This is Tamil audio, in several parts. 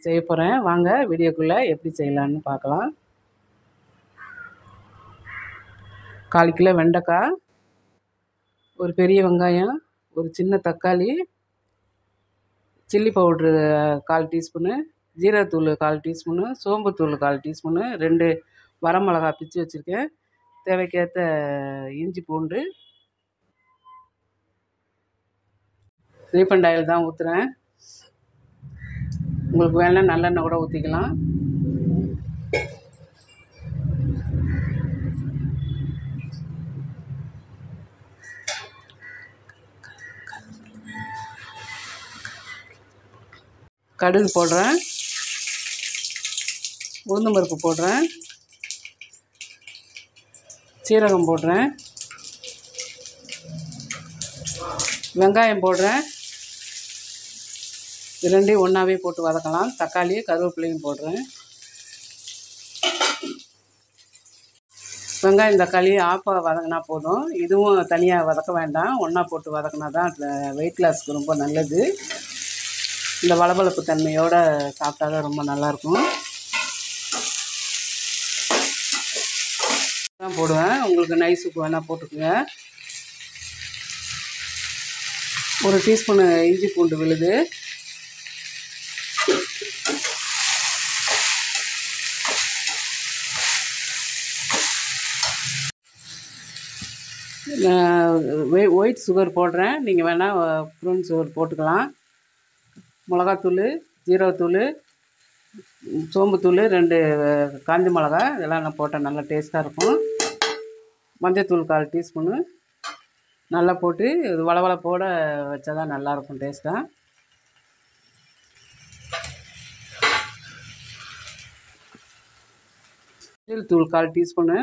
செய்ய போகிறேன் வாங்க வீடியோக்குள்ளே எப்படி செய்யலான்னு பார்க்கலாம் கால் கிலோ வெண்டைக்காய் ஒரு பெரிய வெங்காயம் ஒரு சின்ன தக்காளி சில்லி பவுட்ரு கால் டீஸ்பூனு ஜீரகத்தூள் கால் டீஸ்பூனு சோம்புத்தூள் கால் டீஸ்பூனு ரெண்டு வரமிளகா பிச்சு வச்சுருக்கேன் தேவைக்கேற்ற இஞ்சி பூண்டு ரீஃபண்ட் ஆயில் தான் ஊற்றுறேன் உங்களுக்கு வேணால் நல்லெண்ணெய் கூட ஊற்றிக்கலாம் கடுகு போடுறேன் உளுந்தம் பருப்பு போடுறேன் சீரகம் போடுறேன் வெங்காயம் போடுறேன் இது ரெண்டையும் ஒன்றாவே போட்டு வதக்கலாம் தக்காளி கருவேப்பிலையும் போடுறேன் வெங்காயம் தக்காளி ஆப்பாக வதங்கினா போதும் இதுவும் தனியாக வதக்க வேண்டாம் ஒன்றா போட்டு வதக்கினா தான் வெயிட் லாஸ்க்கு ரொம்ப நல்லது இந்த வளவளப்பு தன்மையோடு சாப்பிட்டா தான் ரொம்ப நல்லாயிருக்கும் தான் போடுவேன் உங்களுக்கு நைஸுக்கு வேணால் போட்டுக்கோங்க ஒரு டீஸ்பூனு இஞ்சி பூண்டு விழுது ஒயிட் சுகர் போடுறேன் நீங்கள் வேணால் ப்ரௌன் சுகர் போட்டுக்கலாம் மிளகாத்தூள் ஜீரகத்தூள் சோம்புத்தூள் ரெண்டு காஞ்ச மிளகா இதெல்லாம் நான் போட்டால் நல்லா டேஸ்ட்டாக இருக்கும் மஞ்சத்தூள் கால் டீஸ்பூனு நல்லா போட்டு இது வளவளப்போடு வச்சா தான் நல்லாயிருக்கும் டேஸ்ட்டாக தூள் கால் டீஸ்பூனு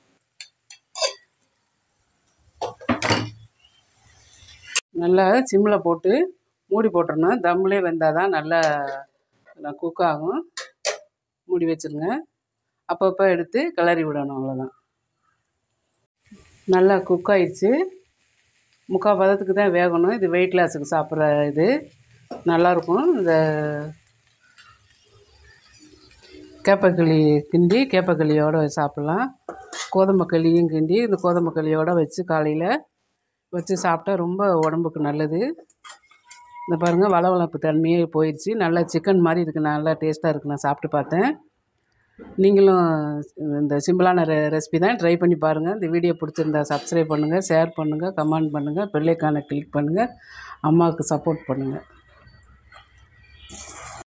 நல்லா சிம்மில் போட்டு மூடி போட்டுறணும் தம்மிலே வெந்தால் தான் நல்லா குக் ஆகும் மூடி வச்சுருங்க அப்பப்போ எடுத்து கிளறி விடணும் அவ்வளோதான் நல்லா குக் ஆயிடுச்சு முக்கால் பதத்துக்கு தான் வேகணும் இது வெயிட் லாஸுக்கு சாப்பிட்ற இது நல்லாயிருக்கும் இந்த கேப்பக்களி கிண்டி கேப்பக்களியோடு சாப்பிட்லாம் கோதுமை களியும் கிண்டி இந்த கோதுமை களியோடு வச்சு காலையில் வச்சு சாப்பிட்டா ரொம்ப உடம்புக்கு நல்லது இந்த பாருங்கள் வளவளப்பு தன்மையே போயிடுச்சு நல்லா சிக்கன் மாதிரி இருக்குது நல்லா டேஸ்ட்டாக இருக்குது நான் சாப்பிட்டு பார்த்தேன் நீங்களும் இந்த சிம்பிளான ரெ ரெசிபி தான் ட்ரை பண்ணி பாருங்கள் இந்த வீடியோ பிடிச்சிருந்தா சப்ஸ்கிரைப் பண்ணுங்கள் ஷேர் பண்ணுங்கள் கமெண்ட் பண்ணுங்கள் பெல்லைக்கானை கிளிக் பண்ணுங்கள் அம்மாவுக்கு சப்போர்ட் பண்ணுங்கள்